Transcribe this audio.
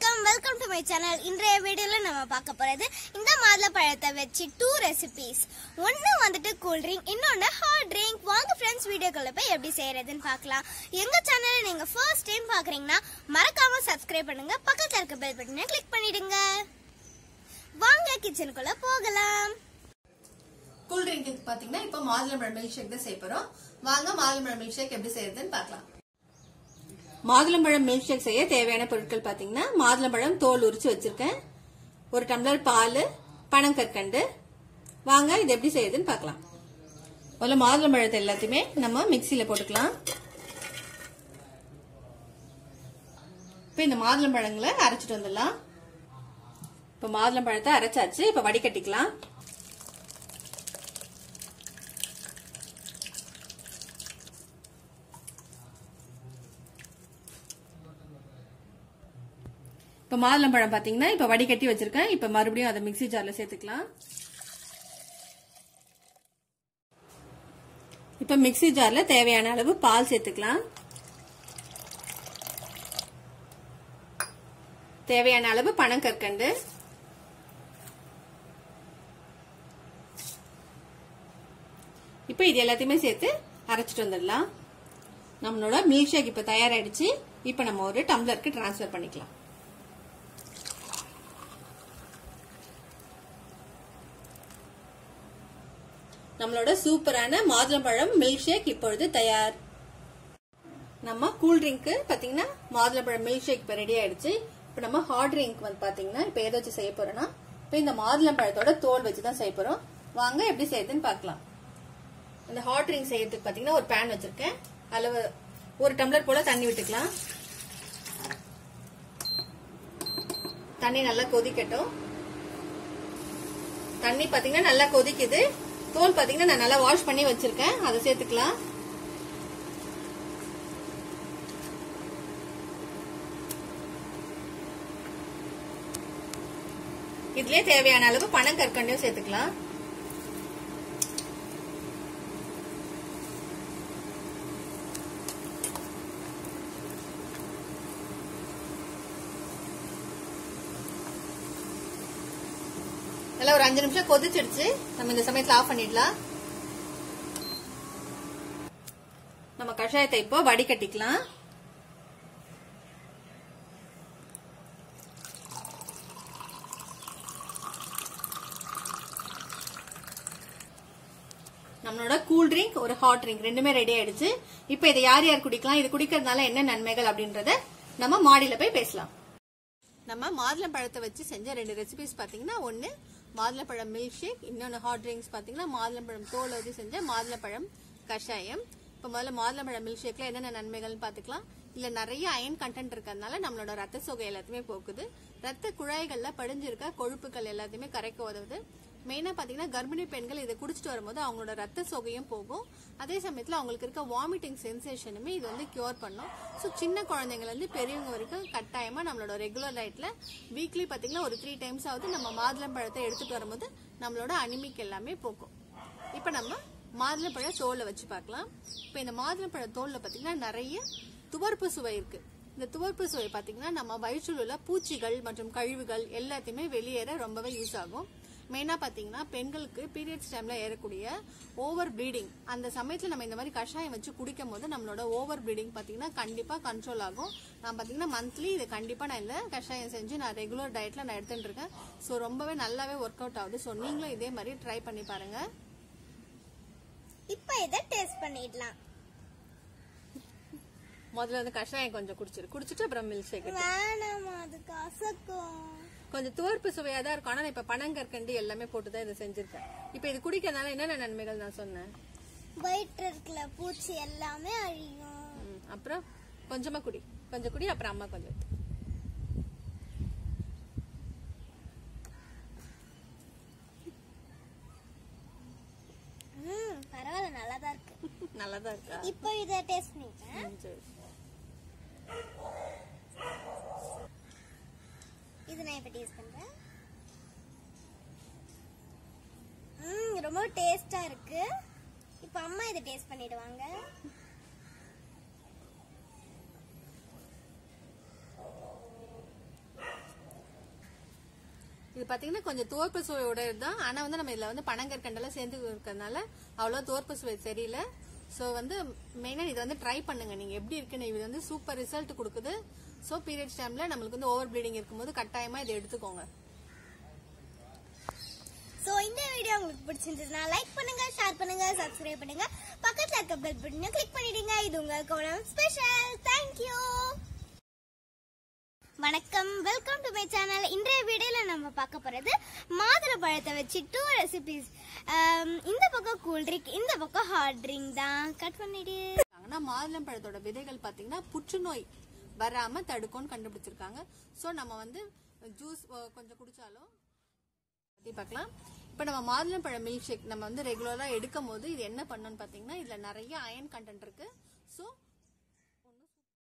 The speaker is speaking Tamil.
வணக்கம் வெல்கம் டு மை சேனல் இன்றைய வீடியோல நம்ம பார்க்க போறது இந்த மாதுளை பழத்தை வச்சு டூ ரெசிபீஸ் ஒன்னு வந்துட்டு கூல் ட்ரிங்க் இன்னொன்னு ஹாட் ட்ரிங்க் வாங்க ஃப்ரெண்ட்ஸ் வீடியோக்குள்ள போய் எப்படி செய்யறதுன்னு பார்க்கலாம் எங்க சேனலை நீங்க ஃபர்ஸ்ட் டைம் பாக்குறீங்கன்னா மறக்காம சப்ஸ்கிரைப் பண்ணுங்க பக்கத்துல இருக்க பெல் பட்டனை கிளிக் பண்ணிடுங்க வாங்க கிச்சனுக்குள்ள போகலாம் கூல் ட்ரிங்க்கு பாத்தீங்கன்னா இப்போ மாதுளம்பழம் மில்க் ஷேக் தான் செய்ய போறோம் வாங்க மாதுளம்பழம் மில்க் ஷேக் எப்படி செய்யறதுன்னு பார்க்கலாம் மாதுளம்பழம் மில்க் ஷேக் செய்ய தேவையான பொருட்கள் பாத்தீங்கன்னா மாதுளம்பழம் தோல் உரிச்சு வச்சிருக்கேன் ஒரு டம்ளர் பால் பனங்கற்கண்டு வாங்க இது எப்படி செய்யறதுன்னு பார்க்கலாம் முதல்ல மாதுளம்பழத்தை எல்லாத்தையுமே நம்ம மிக்சியில போட்டுக்கலாம் இப்போ இந்த மாதுளம்பழங்களை அரைச்சிட்டு வந்துடலாம் இப்போ மாதுளம்பழத்தை அரைச்சாச்சு இப்போ வடிகட்டிக்கலாம் இப்போ மாதுளம்பழம் பார்த்தீங்கன்னா இப்போ வடிகட்டி வச்சிருக்கேன் இப்போ மறுபடியும் அதை மிக்ஸி ஜார்ல சேர்த்துக்கலாம் இப்போ மிக்ஸி ஜார்ல தேவையான அளவு பால் சேர்த்துக்கலாம் தேவையான அளவு பனங்கற்கண்டு இப்போ இது எல்லாத்தையுமே சேர்த்து அரைச்சிட்டு வந்துடலாம் நம்மளோட மில்க் ஷேக் இப்போ தயாராயிடுச்சு இப்போ நம்ம ஒரு டம்ளருக்கு டிரான்ஸ்ஃபர் பண்ணிக்கலாம் நம்மளோட சூப்பரான மாதுளம்பழம் மில்க் ஷேக் இப்பொழுது தயார் நம்ம கூல் ட்ரிங்க்கு பாத்தீங்கன்னா மாதுளம்பழம் மில்க் ஷேக் இப்போ ரெடி ஆயிடுச்சு இப்போ நம்ம ஹாட் ட்ரிங்க் வந்து பாத்தீங்கன்னா இப்போ எதை வச்சு செய்ய போறோம்னா இப்போ இந்த மாதுளம்பழத்தோட தோல் வச்சு தான் செய்ய போறோம் வாங்க எப்படி செய்யுதுன்னு பார்க்கலாம் இந்த ஹாட் ட்ரிங்க் செய்யறதுக்கு பாத்தீங்கன்னா ஒரு பேன் வச்சிருக்கேன் அளவு ஒரு டம்ளர் போல தண்ணி விட்டுக்கலாம் தண்ணி நல்லா கொதிக்கட்டும் தண்ணி பாத்தீங்கன்னா நல்லா கொதிக்குது தோல் பாத்தீங்கன்னா நான் நல்லா வாஷ் பண்ணி வச்சிருக்கேன் அதை சேர்த்துக்கலாம் இதுலயே தேவையான அளவு பணம் கற்கண்டையும் சேர்த்துக்கலாம் நல்லா ஒரு அஞ்சு நிமிஷம் கொதிச்சிடுச்சு நம்ம இந்த சமயத்துல ஆஃப் பண்ணிடலாம் நம்ம கஷாயத்தை இப்போ வடிகட்டிக்கலாம் நம்மளோட கூல் ட்ரிங்க் ஒரு ஹாட் ட்ரிங்க் ரெண்டுமே ரெடி ஆயிடுச்சு இப்போ இதை யார் யார் குடிக்கலாம் இது குடிக்கிறதுனால என்ன நன்மைகள் அப்படின்றத நம்ம மாடியில போய் பேசலாம் நம்ம மாதுளம் பழத்தை வச்சு செஞ்ச ரெண்டு ரெசிபிஸ் பாத்தீங்கன்னா ஒன்னு மாதுளப்பழம் மில்க் ஷேக் இன்னொன்று ஹாட் ட்ரிங்க்ஸ் பாத்தீங்கன்னா மாதுளம்பழம் தோலை வச்சு செஞ்ச மாதுளப்பழம் கஷாயம் இப்போ முதல்ல மாதுளம்பழம் மில்க் ஷேக்ல என்னென்ன நன்மைகள்னு பாத்துக்கலாம் இதுல நிறைய அயன் கண்டென்ட் இருக்கறதுனால நம்மளோட ரத்த சோகை எல்லாத்தையுமே போக்குது ரத்த குழாய்கள்ல படிஞ்சிருக்க கொழுப்புகள் எல்லாத்தையுமே கரைக்க உதவுது மெயினா பாத்தீங்கன்னா கர்ப்பிணி பெண்கள் இதை குடிச்சிட்டு வரும்போது அவங்களோட ரத்த சோகையும் போகும் அதே சமயத்துல அவங்களுக்கு இருக்க வாமிட்டிங் சென்சேஷனுமே இது வந்து கியூர் பண்ணும் ஸோ சின்ன குழந்தைங்கள்ல இருந்து பெரியவங்க வரைக்கும் கட்டாயமா நம்மளோட ரெகுலர் டயட்ல வீக்லி பாத்தீங்கன்னா ஒரு த்ரீ டைம்ஸ் ஆகுது நம்ம மாதுளம்பழத்தை எடுத்துட்டு வரும்போது நம்மளோட அனிமிக் எல்லாமே போக்கும் இப்போ நம்ம மாதுளப்பழ தோலை வச்சு பார்க்கலாம் இப்போ இந்த மாதுளப்பழ தோல்ல பாத்தீங்கன்னா நிறைய துவர்ப்பு சுவை இருக்கு இந்த துவர்ப்பு சுவை பாத்தீங்கன்னா நம்ம வயிற்றில் உள்ள பூச்சிகள் மற்றும் கழிவுகள் எல்லாத்தையுமே வெளியேற ரொம்பவே யூஸ் ஆகும் மெயினா பாத்தீங்கன்னா பெண்களுக்கு பீரியட்ஸ் டைம்ல ஏறக்கூடிய ஓவர் ப்ளீடிங் அந்த சமயத்துல நம்ம இந்த மாதிரி கஷாயம் வச்சு குடிக்கும் போது நம்மளோட ஓவர் ப்ளீடிங் பாத்தீங்கன்னா கண்டிப்பா கண்ட்ரோல் ஆகும் நான் பாத்தீங்கன்னா மந்த்லி இது கண்டிப்பா நான் இந்த கஷாயம் செஞ்சு நான் ரெகுலர் டயட்ல நான் எடுத்துட்டு இருக்கேன் ஸோ ரொம்பவே நல்லாவே ஒர்க் அவுட் ஆகுது ஸோ நீங்களும் இதே மாதிரி ட்ரை பண்ணி பாருங்க இப்போ இதை டேஸ்ட் பண்ணிடலாம் முதல்ல வந்து கஷாயம் கொஞ்சம் குடிச்சிரு குடிச்சிட்டு அப்புறம் மில்க் ஷேக் வேணாமா அது கசக்கும் கொஞ்சம் துவர்ப்பு சுவையா தான் இருக்கும் ஆனா நான் இப்ப பனங்கற்கண்டு எல்லாமே போட்டு தான் இதை செஞ்சிருக்கேன் இப்ப இது குடிக்கிறதுனால என்னென்ன நன்மைகள் நான் சொன்னேன் வயிற்று இருக்கிற பூச்சி எல்லாமே அழியும் ம், அப்புறம் கொஞ்சமா குடி கொஞ்சம் குடி அப்புறம் அம்மா கொஞ்சம் எடுத்து. ம் பரவாயில்ல நல்லா தான் இருக்கு நல்லாதான் இருக்கா இப்போ இதை டேஸ்ட் பண்ணிட்டேன் ம், சரி இது நான் இப்போ டேஸ்ட் பண்றேன் ம் ரொம்ப டேஸ்டா இருக்கு இப்போ அம்மா இதை டேஸ்ட் பண்ணிடுவாங்க இது பாத்தீங்கன்னா கொஞ்சம் தோற்பு சுவையோட தான் ஆனா வந்து நம்ம இதுல வந்து பனங்கற்கண்டெல்லாம் சேர்ந்து இருக்கிறதுனால அவ்வளவு தோற்பு சுவை தெரியல சோ வந்து மெயினா இதை வந்து ட்ரை பண்ணுங்க நீங்க எப்படி இருக்குன்னு இது வந்து சூப்பர் ரிசல்ட் கொடுக்குது சோ பீரியட்ஸ் டைம்ல நம்மளுக்கு வந்து ஓவர் ப்ளீடிங் இருக்கும்போது கட்டாயமா இதை எடுத்துக்கோங்க ஸோ இந்த வீடியோ உங்களுக்கு பிடிச்சிருந்ததுன்னா லைக் பண்ணுங்க ஷேர் பண்ணுங்க சப்ஸ்கிரைப் பண்ணுங்க பக்கத்துல இருக்க பெல் பட்டனை கிளிக் பண்ணிடுங்க இது உங்க கோணம் ஸ்பெஷல் தேங்க்யூ வணக்கம் வெல்கம் டு மை சேனல் இன்றைய வீடியோல நம்ம பார்க்க போறது மாதுளை பழத்தை வச்சு டூ ரெசிபிஸ் இந்த பக்கம் கூல் ட்ரிங்க் இந்த பக்கம் ஹாட் ட்ரிங்க் தான் கட் பண்ணிடு ஆனா மாதுளம் பழத்தோட விதைகள் பாத்தீங்கன்னா புற்றுநோய் வராம தடுக்கும்னு கண்டுபிடிச்சிருக்காங்க சோ நம்ம வந்து ஜூஸ் கொஞ்சம் குடிச்சாலும் பத்தி பார்க்கலாம் இப்போ நம்ம மாதுளம் பழம் மில்க் ஷேக் நம்ம வந்து ரெகுலரா எடுக்கும் போது இது என்ன பண்ணணும்னு பாத்தீங்கன்னா இதுல நிறைய அயன் கண்டென்ட் இருக்கு ஸோ